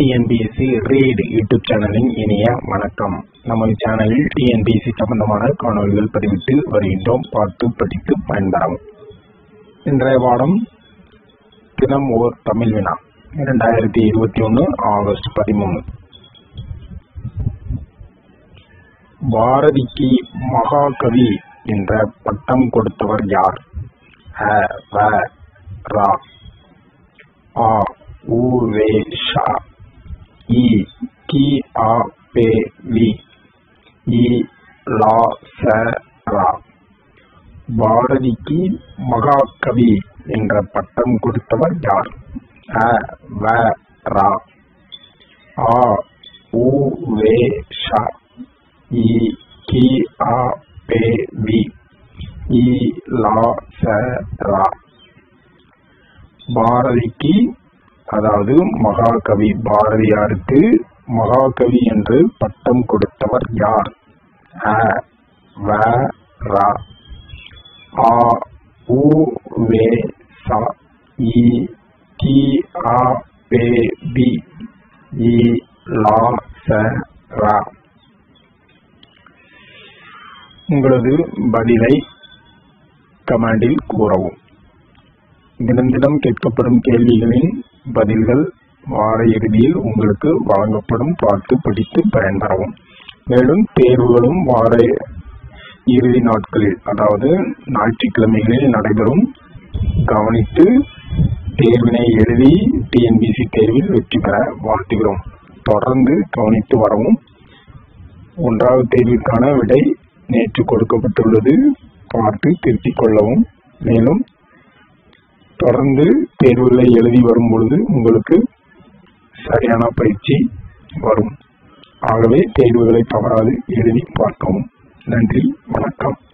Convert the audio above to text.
TNPSC read YouTube சேனலின் இனிய வணக்கம் நமது சேனலில் டிஎன்பிஎஸ்சி சம்பந்தமான காணொலிகள் பதிவிட்டு வருகின்றோம் பார்த்து படித்து பயன்பெறவும் இன்றைய பாடம் தினம் ஓர் தமிழ் வினா இரண்டாயிரத்தி இருபத்தி ஒன்று ஆகஸ்ட் பதிமூணு பாரதிக்கு மகாகவி என்ற பட்டம் கொடுத்தவர் யார் அ, வ, ரா ஆ உ வே ஷா இ கி ஆ பே வி இ லா ச ரா பாரதிக்கு மகாகவி என்ற பட்டம் கொடுத்தவர் யார் அ வ ரா ஆ உ வே ஷா இ கி ஆ பே வி இ லா ச ரா பாரதிக்கு அதாவது மகாகவி பாரதியாருக்கு மகாகவி என்று பட்டம் கொடுத்தவர் யார் அ வ ரா ஆ உ வே ச இ கி ஆ பே பி இ லா ச ரா உங்களது பதிலை கமெண்டில் கூறவும் தினம் தினம் கேட்கப்படும் கேள்விகளின் பதில்கள் வார இறுதியில் உங்களுக்கு வழங்கப்படும் பார்த்து படித்து பயன்பெறவும் மேலும் தேர்வுகளும் வார இறுதி நாட்களில் அதாவது ஞாயிற்றுக்கிழமைகளில் நடைபெறும் கவனித்து தேர்வினை எழுதி டிஎன்பிசி தேர்வில் வெற்றி பெற வாழ்த்துகிறோம் தொடர்ந்து கவனித்து வரவும் ஒன்றாவது தேர்விற்கான விடை நேற்று கொடுக்கப்பட்டுள்ளது பார்த்து திருத்திக் கொள்ளவும் மேலும் தொடர்ந்து தேர்வுகளை எழுதி வரும் பொழுது உங்களுக்கு சரியான பயிற்சி வரும் ஆகவே தேர்வுகளை தவறாது எழுதி பார்க்கவும் நன்றி வணக்கம்